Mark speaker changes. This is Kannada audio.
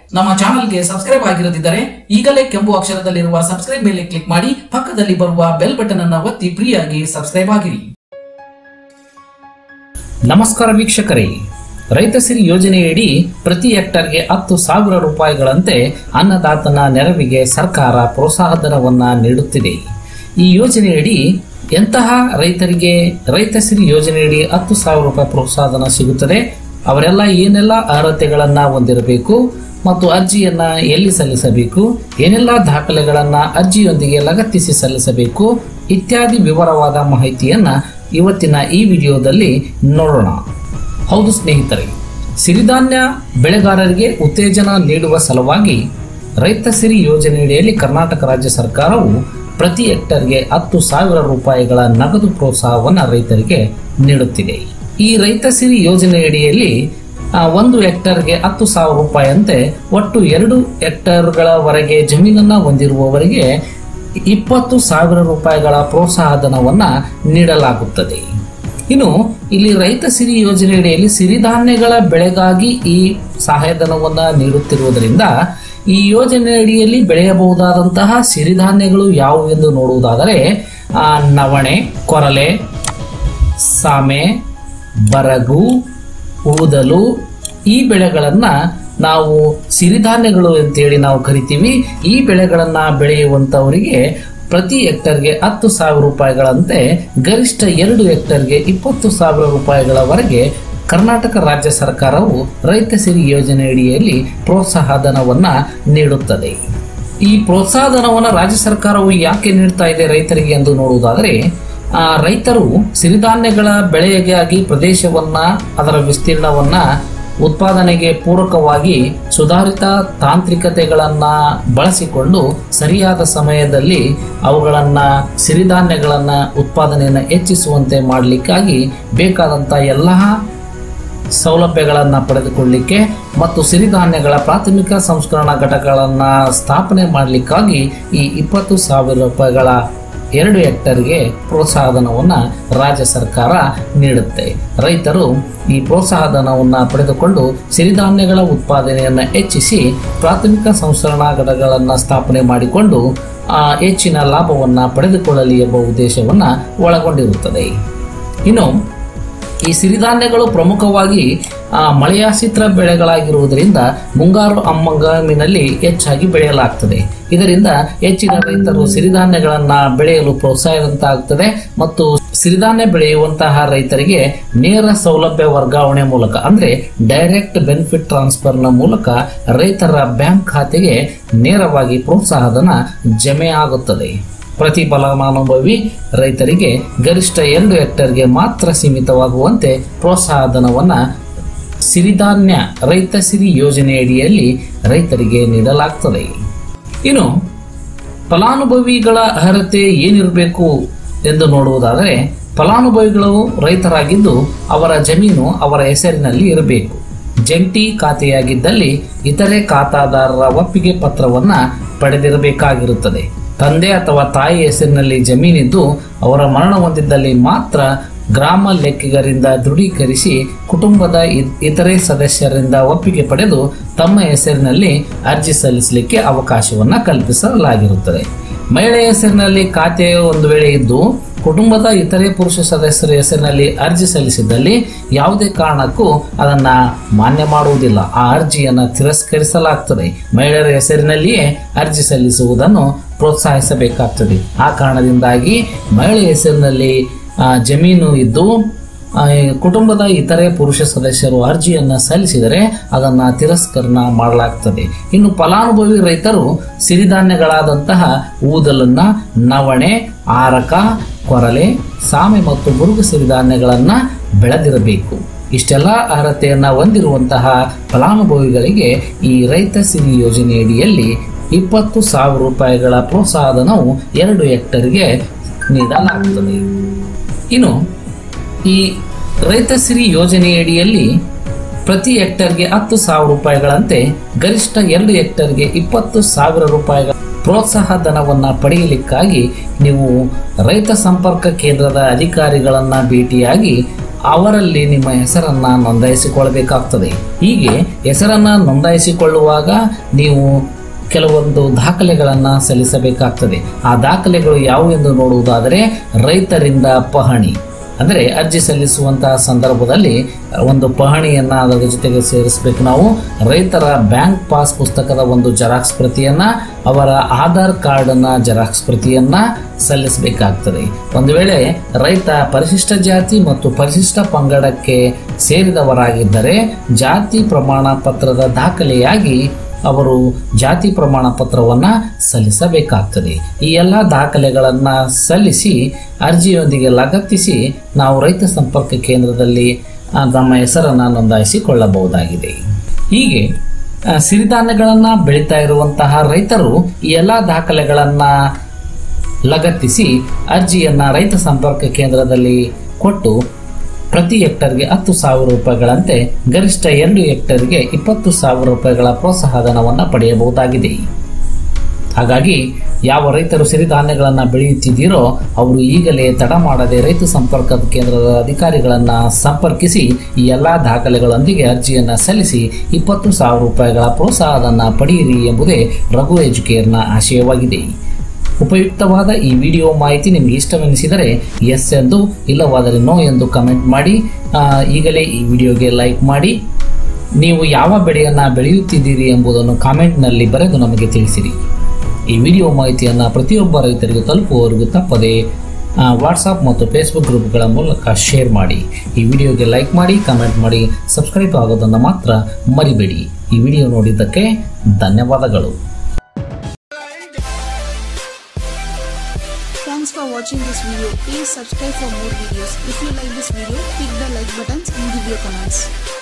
Speaker 1: ನಮ್ಮ ಚಾನಲ್ಗೆ ಸಬ್ಸ್ಕ್ರೈಬ್ ಆಗಿರದಿದ್ದರೆ ಈಗಲೇ ಕೆಂಪು ಅಕ್ಷರದಲ್ಲಿರುವ ಸಬ್ಸ್ಕ್ರೈಬ್ ಮೇಲೆ ಕ್ಲಿಕ್ ಮಾಡಿ ಪಕ್ಕದಲ್ಲಿ ಬರುವ ಬೆಲ್ ಬಟನ್ ಅನ್ನು ಒತ್ತಿ ಫ್ರೀಯಾಗಿ ಸಬ್ಸ್ಕ್ರೈಬ್ ಆಗಿರಿ ನಮಸ್ಕಾರ ವೀಕ್ಷಕರೇ ರೈತ ಸಿರಿ ಯೋಜನೆಯಡಿ ಪ್ರತಿ ಹೆಕ್ಟರ್ಗೆ ಹತ್ತು ಸಾವಿರ ರೂಪಾಯಿಗಳಂತೆ ಅನ್ನದಾತನ ನೆರವಿಗೆ ಸರ್ಕಾರ ಪ್ರೋತ್ಸಾಹಧನವನ್ನ ನೀಡುತ್ತಿದೆ ಈ ಯೋಜನೆಯಡಿ ಎಂತಹ ರೈತರಿಗೆ ರೈತ ಸಿರಿ ಯೋಜನೆಯಡಿ ಹತ್ತು ಸಾವಿರ ರೂಪಾಯಿ ಪ್ರೋತ್ಸಾಹಧನ ಸಿಗುತ್ತದೆ ಅವರೆಲ್ಲ ಏನೆಲ್ಲ ಅರ್ಹತೆಗಳನ್ನ ಹೊಂದಿರಬೇಕು ಮತ್ತು ಅರ್ಜಿಯನ್ನ ಎಲ್ಲಿ ಸಲ್ಲಿಸಬೇಕು ಏನೆಲ್ಲ ದಾಖಲೆಗಳನ್ನ ಅರ್ಜಿಯೊಂದಿಗೆ ಲಗತ್ತಿಸಿ ಸಲ್ಲಿಸಬೇಕು ಇತ್ಯಾದಿ ವಿವರವಾದ ಮಾಹಿತಿಯನ್ನ ಇವತ್ತಿನ ಈ ವಿಡಿಯೋದಲ್ಲಿ ನೋಡೋಣ ಹೌದು ಸ್ನೇಹಿತರೆ ಸಿರಿಧಾನ್ಯ ಬೆಳೆಗಾರರಿಗೆ ಉತ್ತೇಜನ ನೀಡುವ ಸಲುವಾಗಿ ರೈತ ಸಿರಿ ಯೋಜನೆಯಡಿಯಲ್ಲಿ ಕರ್ನಾಟಕ ರಾಜ್ಯ ಸರ್ಕಾರವು ಪ್ರತಿ ಹೆಕ್ಟರ್ಗೆ ಹತ್ತು ಸಾವಿರ ರೂಪಾಯಿಗಳ ನಗದು ಪ್ರೋತ್ಸಾಹವನ್ನು ರೈತರಿಗೆ ನೀಡುತ್ತಿದೆ ಈ ರೈತ ಸಿರಿ ಯೋಜನೆಯಡಿಯಲ್ಲಿ ಆ, ಒಂದು ಹೆಕ್ಟರ್ಗೆ ಹತ್ತು ಸಾವಿರ ರೂಪಾಯಿಯಂತೆ ಒಟ್ಟು ಎರಡು ಹೆಕ್ಟರ್ಗಳವರೆಗೆ ಜಮೀನನ್ನ ಹೊಂದಿರುವವರಿಗೆ ಇಪ್ಪತ್ತು ಸಾವಿರ ರೂಪಾಯಿಗಳ ಪ್ರೋತ್ಸಾಹಧನವನ್ನ ನೀಡಲಾಗುತ್ತದೆ ಇನ್ನು ಇಲ್ಲಿ ರೈತ ಸಿರಿ ಯೋಜನೆಯಡಿಯಲ್ಲಿ ಸಿರಿಧಾನ್ಯಗಳ ಬೆಳೆಗಾಗಿ ಈ ಸಹಾಯಧನವನ್ನ ನೀಡುತ್ತಿರುವುದರಿಂದ ಈ ಯೋಜನೆಯಡಿಯಲ್ಲಿ ಬೆಳೆಯಬಹುದಾದಂತಹ ಸಿರಿಧಾನ್ಯಗಳು ಯಾವುವು ಎಂದು ನೋಡುವುದಾದರೆ ಆ, ನವಣೆ ಕೊರಲೆ ಸಾಮೆ ಬರಗು ಊದಲು ಈ ಬೆಳೆಗಳನ್ನ ನಾವು ಸಿರಿಧಾನ್ಯಗಳು ಅಂತೇಳಿ ನಾವು ಕರಿತೀವಿ ಈ ಬೆಳೆಗಳನ್ನ ಬೆಳೆಯುವಂತವರಿಗೆ ಪ್ರತಿ ಹೆಕ್ಟರ್ಗೆ ಹತ್ತು ಸಾವಿರ ರೂಪಾಯಿಗಳಂತೆ ಗರಿಷ್ಠ ಎರಡು ಹೆಕ್ಟರ್ಗೆ ಇಪ್ಪತ್ತು ಸಾವಿರ ರೂಪಾಯಿಗಳವರೆಗೆ ಕರ್ನಾಟಕ ರಾಜ್ಯ ಸರ್ಕಾರವು ರೈತ ಸಿರಿ ಯೋಜನೆಯಡಿಯಲ್ಲಿ ಪ್ರೋತ್ಸಾಹಧನವನ್ನ ನೀಡುತ್ತದೆ ಈ ಪ್ರೋತ್ಸಾಹಧನವನ್ನು ರಾಜ್ಯ ಸರ್ಕಾರವು ಯಾಕೆ ನೀಡ್ತಾ ಇದೆ ರೈತರಿಗೆ ಎಂದು ನೋಡುವುದಾದರೆ ಆ, ರೈತರು ಸಿರಿಧಾನ್ಯಗಳ ಬೆಳೆಗಾಗಿ ಪ್ರದೇಶವನ್ನ ಅದರ ವಿಸ್ತೀರ್ಣವನ್ನ ಉತ್ಪಾದನೆಗೆ ಪೂರಕವಾಗಿ ಸುಧಾರಿತ ತಾಂತ್ರಿಕತೆಗಳನ್ನ ಬಳಸಿಕೊಂಡು ಸರಿಯಾದ ಸಮಯದಲ್ಲಿ ಅವುಗಳನ್ನ ಸಿರಿಧಾನ್ಯಗಳನ್ನ ಉತ್ಪಾದನೆಯನ್ನು ಹೆಚ್ಚಿಸುವಂತೆ ಮಾಡಲಿಕ್ಕಾಗಿ ಬೇಕಾದಂತ ಎಲ್ಲ ಸೌಲಭ್ಯಗಳನ್ನು ಪಡೆದುಕೊಳ್ಳಿಕ್ಕೆ ಮತ್ತು ಸಿರಿಧಾನ್ಯಗಳ ಪ್ರಾಥಮಿಕ ಸಂಸ್ಕರಣಾ ಘಟಕಗಳನ್ನು ಸ್ಥಾಪನೆ ಮಾಡಲಿಕ್ಕಾಗಿ ಈ ಇಪ್ಪತ್ತು ಸಾವಿರ ರೂಪಾಯಿಗಳ ಎರಡು ಹೆಕ್ಟರ್ಗೆ ಪ್ರೋತ್ಸಾಹಧನವನ್ನು ರಾಜ್ಯ ಸರ್ಕಾರ ನೀಡುತ್ತೆ ರೈತರು ಈ ಪ್ರೋತ್ಸಾಹಧನವನ್ನು ಪಡೆದುಕೊಂಡು ಸಿರಿಧಾನ್ಯಗಳ ಉತ್ಪಾದನೆಯನ್ನು ಹೆಚ್ಚಿಸಿ ಪ್ರಾಥಮಿಕ ಸಂಸ್ಕರಣಾ ಘಟಕಗಳನ್ನು ಸ್ಥಾಪನೆ ಮಾಡಿಕೊಂಡು ಆ, ಹೆಚ್ಚಿನ ಲಾಭವನ್ನು ಪಡೆದುಕೊಳ್ಳಲಿ ಎಂಬ ಉದ್ದೇಶವನ್ನು ಒಳಗೊಂಡಿರುತ್ತದೆ ಇನ್ನು ಈ ಸಿರಿಧಾನ್ಯಗಳು ಪ್ರಮುಖವಾಗಿ ಆ, ಮಳೆಯಾಶ್ರಿತ ಬೆಳೆಗಳಾಗಿರುವುದರಿಂದ ಮುಂಗಾರು ಹಂಗಾಮಿನಲ್ಲಿ ಹೆಚ್ಚಾಗಿ ಬೆಳೆಯಲಾಗ್ತದೆ ಇದರಿಂದ ಹೆಚ್ಚಿನ ರೈತರು ಸಿರಿಧಾನ್ಯಗಳನ್ನ ಬೆಳೆಯಲು ಪ್ರೋತ್ಸಾಹದಂತಾಗುತ್ತದೆ ಮತ್ತು ಸಿರಿಧಾನ್ಯ ಬೆಳೆಯುವಂತಹ ರೈತರಿಗೆ ನೇರ ಸೌಲಭ್ಯ ವರ್ಗಾವಣೆ ಮೂಲಕ ಅಂದ್ರೆ ಡೈರೆಕ್ಟ್ ಬೆನಿಫಿಟ್ ಟ್ರಾನ್ಸ್ಫರ್ನ ಮೂಲಕ ರೈತರ ಬ್ಯಾಂಕ್ ಖಾತೆಗೆ ನೇರವಾಗಿ ಪ್ರೋತ್ಸಾಹಧನ ಜಮೆ ಆಗುತ್ತದೆ ಪ್ರತಿ ಫಲಾನುಭವಿ ರೈತರಿಗೆ ಗರಿಷ್ಠ ಎರಡು ಹೆಕ್ಟರ್ಗೆ ಮಾತ್ರ ಸೀಮಿತವಾಗುವಂತೆ ಪ್ರೋತ್ಸಾಹಧನವನ್ನ ಸಿರಿಧಾನ್ಯ ರೈತ ಸಿರಿ ಯೋಜನೆಯಡಿಯಲ್ಲಿ ರೈತರಿಗೆ ನೀಡಲಾಗ್ತದೆ ಇನ್ನು ಫಲಾನುಭವಿಗಳ ಅರ್ಹತೆ ಏನಿರಬೇಕು ಎಂದು ನೋಡುವುದಾದರೆ ಫಲಾನುಭವಿಗಳು ರೈತರಾಗಿದ್ದು ಅವರ ಜಮೀನು ಅವರ ಹೆಸರಿನಲ್ಲಿ ಇರಬೇಕು ಜಂಟಿ ಖಾತೆಯಾಗಿದ್ದಲ್ಲಿ ಇತರೆ ಖಾತಾದಾರರ ಒಪ್ಪಿಗೆ ಪತ್ರವನ್ನ ಪಡೆದಿರಬೇಕಾಗಿರುತ್ತದೆ ತಂದೆ ಅಥವಾ ತಾಯಿ ಹೆಸರಿನಲ್ಲಿ ಜಮೀನಿದ್ದು ಅವರ ಮರಣ ಹೊಂದಿದ್ದಲ್ಲಿ ಮಾತ್ರ ಗ್ರಾಮ ಲೆಕ್ಕಿಗರಿಂದ ದೃಢೀಕರಿಸಿ ಕುಟುಂಬದ ಇ- ಇತರೆ ಸದಸ್ಯರಿಂದ ಒಪ್ಪಿಗೆ ಪಡೆದು ತಮ್ಮ ಹೆಸರಿನಲ್ಲಿ ಅರ್ಜಿ ಸಲ್ಲಿಸಲಿಕ್ಕೆ ಅವಕಾಶವನ್ನ ಕಲ್ಪಿಸಲಾಗಿರುತ್ತದೆ ಮಹಿಳೆಯ ಹೆಸರಿನಲ್ಲಿ ಖಾತೆ ಒಂದು ವೇಳೆ ಇದ್ದು ಕುಟುಂಬದ ಇತರೆ ಪುರುಷ ಸದಸ್ಯರ ಹೆಸರಿನಲ್ಲಿ ಅರ್ಜಿ ಸಲ್ಲಿಸಿದ್ದಲ್ಲಿ ಯಾವುದೇ ಕಾರಣಕ್ಕೂ ಅದನ್ನ ಮಾನ್ಯ ಮಾಡುವುದಿಲ್ಲ ಆ ಅರ್ಜಿಯನ್ನು ತಿರಸ್ಕರಿಸಲಾಗ್ತದೆ ಮಹಿಳೆಯರ ಹೆಸರಿನಲ್ಲಿಯೇ ಅರ್ಜಿ ಸಲ್ಲಿಸುವುದನ್ನು ಪ್ರೋತ್ಸಾಹಿಸಬೇಕಾಗ್ತದೆ ಆ ಕಾರಣದಿಂದಾಗಿ ಮಹಿಳೆಯ ಹೆಸರಿನಲ್ಲಿ ಆ, ಜಮೀನು ಇದ್ದು ಆ, ಕುಟುಂಬದ ಇತರೆ ಪುರುಷ ಸದಸ್ಯರು ಅರ್ಜಿಯನ್ನು ಸಲ್ಲಿಸಿದರೆ ಅದನ್ನು ತಿರಸ್ಕರಣ ಮಾಡಲಾಗ್ತದೆ ಇನ್ನು ಫಲಾನುಭವಿ ರೈತರು ಸಿರಿಧಾನ್ಯಗಳಾದಂತಹ ಊದಲನ್ನ ನವಣೆ ಆರಕ ಕೊರಲೆ ಸಾಮೆ ಮತ್ತು ಬುರುಗು ಸಿರಿಧಾನ್ಯಗಳನ್ನು ಬೆಳೆದಿರಬೇಕು ಇಷ್ಟೆಲ್ಲ ಅರ್ಹತೆಯನ್ನು ಹೊಂದಿರುವಂತಹ ಫಲಾನುಭವಿಗಳಿಗೆ ಈ ರೈತ ಸಿರಿ ಯೋಜನೆಯಡಿಯಲ್ಲಿ ಇಪ್ಪತ್ತು ಸಾವಿರ ರೂಪಾಯಿಗಳ ಪ್ರೋತ್ಸಾಹಧನವು ಎರಡು ಹೆಕ್ಟರ್ಗೆ ನೀಡಲಾಗುತ್ತದೆ ಇನ್ನು ಈ ರೈತ ಸಿರಿ ಯೋಜನೆಯಡಿಯಲ್ಲಿ ಪ್ರತಿ ಹೆಕ್ಟರ್ಗೆ ಹತ್ತು ಸಾವಿರ ರೂಪಾಯಿಗಳಂತೆ ಗರಿಷ್ಠ ಎರಡು ಹೆಕ್ಟರ್ಗೆ ಇಪ್ಪತ್ತು ಸಾವಿರ ರೂಪಾಯಿಗಳ ಪ್ರೋತ್ಸಾಹ ಧನವನ್ನ ಪಡೆಯಲಿಕ್ಕಾಗಿ ನೀವು ರೈತ ಸಂಪರ್ಕ ಕೇಂದ್ರದ ಅಧಿಕಾರಿಗಳನ್ನ ಭೇಟಿಯಾಗಿ ಅವರಲ್ಲಿ ನಿಮ್ಮ ಹೆಸರನ್ನ ನೋಂದಾಯಿಸಿಕೊಳ್ಳಬೇಕಾಗ್ತದೆ ಹೀಗೆ ಹೆಸರನ್ನ ನೋಂದಾಯಿಸಿಕೊಳ್ಳುವಾಗ ನೀವು ಕೆಲವೊಂದು ದಾಖಲೆಗಳನ್ನು ಸಲ್ಲಿಸಬೇಕಾಗ್ತದೆ ಆ ದಾಖಲೆಗಳು ಯಾವುವು ಎಂದು ನೋಡುವುದಾದರೆ ರೈತರಿಂದ ಪಹಣಿ ಅಂದರೆ ಅರ್ಜಿ ಸಲ್ಲಿಸುವಂತಹ ಸಂದರ್ಭದಲ್ಲಿ ಒಂದು ಪಹಣಿಯನ್ನು ಅದರ ಜೊತೆಗೆ ಸೇರಿಸಬೇಕು ನಾವು ರೈತರ ಬ್ಯಾಂಕ್ ಪಾಸ್ ಪುಸ್ತಕದ ಒಂದು ಜೆರಾಕ್ಸ್ ಪ್ರತಿಯನ್ನು ಅವರ ಆಧಾರ್ ಕಾರ್ಡನ್ನ ಜೆರಾಕ್ಸ್ ಪ್ರತಿಯನ್ನು ಸಲ್ಲಿಸಬೇಕಾಗ್ತದೆ ಒಂದು ವೇಳೆ ರೈತ ಪರಿಶಿಷ್ಟ ಜಾತಿ ಮತ್ತು ಪರಿಶಿಷ್ಟ ಪಂಗಡಕ್ಕೆ ಸೇರಿದವರಾಗಿದ್ದರೆ ಜಾತಿ ಪ್ರಮಾಣ ಪತ್ರದ ದಾಖಲೆಯಾಗಿ ಅವರು ಜಾತಿ ಪ್ರಮಾಣ ಪತ್ರವನ್ನು ಸಲ್ಲಿಸಬೇಕಾಗ್ತದೆ ಈ ಎಲ್ಲ ದಾಖಲೆಗಳನ್ನು ಸಲ್ಲಿಸಿ ಅರ್ಜಿಯೊಂದಿಗೆ ಲಗತ್ತಿಸಿ ನಾವು ರೈತ ಸಂಪರ್ಕ ಕೇಂದ್ರದಲ್ಲಿ ಆ, ನಮ್ಮ ಹೆಸರನ್ನು ನೋಂದಾಯಿಸಿಕೊಳ್ಳಬಹುದಾಗಿದೆ ಹೀಗೆ ಆ, ಸಿರಿಧಾನ್ಯಗಳನ್ನು ಬೆಳೀತಾ ಇರುವಂತಹ ರೈತರು ಈ ಎಲ್ಲ ದಾಖಲೆಗಳನ್ನು ಲಗತ್ತಿಸಿ ಅರ್ಜಿಯನ್ನು ರೈತ ಸಂಪರ್ಕ ಕೇಂದ್ರದಲ್ಲಿ ಕೊಟ್ಟು ಪ್ರತಿ ಹೆಕ್ಟರ್ಗೆ ಹತ್ತು ಸಾವಿರ ರೂಪಾಯಿಗಳಂತೆ ಗರಿಷ್ಠ ಎರಡು ಹೆಕ್ಟರ್ಗೆ ಇಪ್ಪತ್ತು ಸಾವಿರ ರೂಪಾಯಿಗಳ ಪ್ರೋತ್ಸಾಹಧನವನ್ನು ಪಡೆಯಬಹುದಾಗಿದೆ ಹಾಗಾಗಿ ಯಾವ ರೈತರು ಸಿರಿಧಾನ್ಯಗಳನ್ನು ಬೆಳೆಯುತ್ತಿದ್ದೀರೋ ಅವರು ಈಗಲೇ ತಡ ಮಾಡದೆ ರೈತ ಸಂಪರ್ಕ ಕೇಂದ್ರದ ಅಧಿಕಾರಿಗಳನ್ನು ಸಂಪರ್ಕಿಸಿ ಈ ಎಲ್ಲ ದಾಖಲೆಗಳೊಂದಿಗೆ ಅರ್ಜಿಯನ್ನು ಸಲ್ಲಿಸಿ ಇಪ್ಪತ್ತು ಸಾವಿರ ರೂಪಾಯಿಗಳ ಪ್ರೋತ್ಸಾಹಧನ ಪಡೆಯಿರಿ ಎಂಬುದೇ ರಘು ಎಜುಕೇರ್ನ ಆಶಯವಾಗಿದೆ ಉಪಯುಕ್ತವಾದ ಈ ವಿಡಿಯೋ ಮಾಹಿತಿ ನಿಮಗೆ ಇಷ್ಟವೆನಿಸಿದರೆ ಎಸ್ ಎಂದು ಇಲ್ಲವಾದರೆ ನೋ ಎಂದು ಕಮೆಂಟ್ ಮಾಡಿ ಆ, ಈಗಲೇ ಈ ವಿಡಿಯೋಗೆ ಲೈಕ್ ಮಾಡಿ ನೀವು ಯಾವ ಬೆಳೆಯನ್ನು ಬೆಳೆಯುತ್ತಿದ್ದೀರಿ ಎಂಬುದನ್ನು ಕಾಮೆಂಟ್ನಲ್ಲಿ ಬರೆದು ನಮಗೆ ತಿಳಿಸಿರಿ ಈ ವಿಡಿಯೋ ಮಾಹಿತಿಯನ್ನು ಪ್ರತಿಯೊಬ್ಬ ರೈತರಿಗೂ ತಲುಪುವವರೆಗೂ ತಪ್ಪದೆ ವಾಟ್ಸಪ್ ಮತ್ತು ಫೇಸ್ಬುಕ್ ಗ್ರೂಪ್ಗಳ ಮೂಲಕ ಶೇರ್ ಮಾಡಿ ಈ ವಿಡಿಯೋಗೆ ಲೈಕ್ ಮಾಡಿ ಕಮೆಂಟ್ ಮಾಡಿ ಸಬ್ಸ್ಕ್ರೈಬ್ ಆಗೋದನ್ನು ಮಾತ್ರ ಮರಿಬೇಡಿ ಈ ವಿಡಿಯೋ ನೋಡಿದ್ದಕ್ಕೆ ಧನ್ಯವಾದಗಳು
Speaker 2: Thanks for watching this video. Please subscribe for more videos. If you like this video, click the like buttons and give your comments.